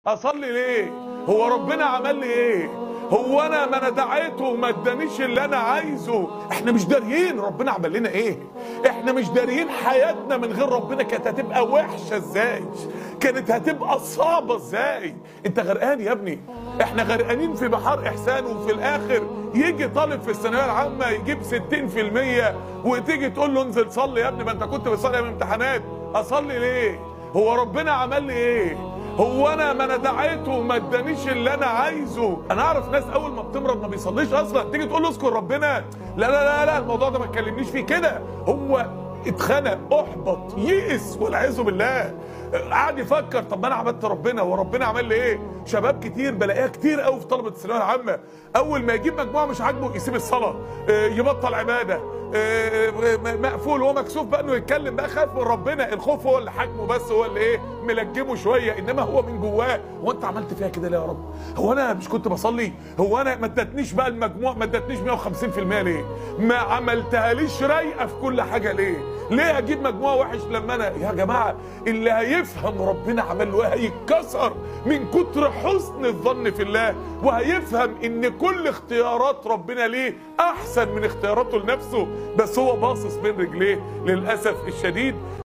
اصلي ليه هو ربنا عمل لي ايه هو انا ما انا دعيته وما ادانيش اللي انا عايزه احنا مش داريين ربنا عمل لنا ايه احنا مش داريين حياتنا من غير ربنا كانت هتبقى وحشه ازاي كانت هتبقى صعبه ازاي انت غرقان يا ابني احنا غرقانين في بحار احسان وفي الاخر يجي طالب في الثانويه العامه يجيب 60% وتيجي تقول له انزل صلي يا ابني ما انت كنت بتصلي من امتحانات اصلي ليه هو ربنا عمل لي ايه هو انا ما انا دعيته وما ادانيش اللي انا عايزه انا اعرف ناس اول ما بتمرض ما بيصليش اصلا تيجي تقول له اذكر ربنا لا لا لا لا الموضوع ده ما تكلمنيش فيه كده هو اتخنق احبط يئس والعياذ بالله قعد يفكر طب ما انا عبدت ربنا وربنا عمل لي ايه شباب كتير بلاقيها كتير قوي في طلبه الثانويه العامه اول ما يجيب مجموعه مش عاجبه يسيب الصلاه آه، يبطل عباده آه، مقفول هو مكسوف بقى انه يتكلم بقى خايف من ربنا الخوف هو اللي حاكمه بس هو اللي ايه ملجمه شويه انما هو من جواه هو انت عملت فيها كده ليه يا رب هو انا مش كنت بصلي هو انا ما ادتنيش بقى المجموع ما ادتنيش 150% ليه ما عملتهاليش رايقه في كل حاجه ليه ليه اجيب مجموع وحش لما انا يا جماعه اللي هيفهم ربنا عمل له إيه هيتكسر من كتر حسن الظن في الله وهيفهم ان كل اختيارات ربنا ليه احسن من اختياراته لنفسه بس هو باصص بين رجليه للاسف الشديد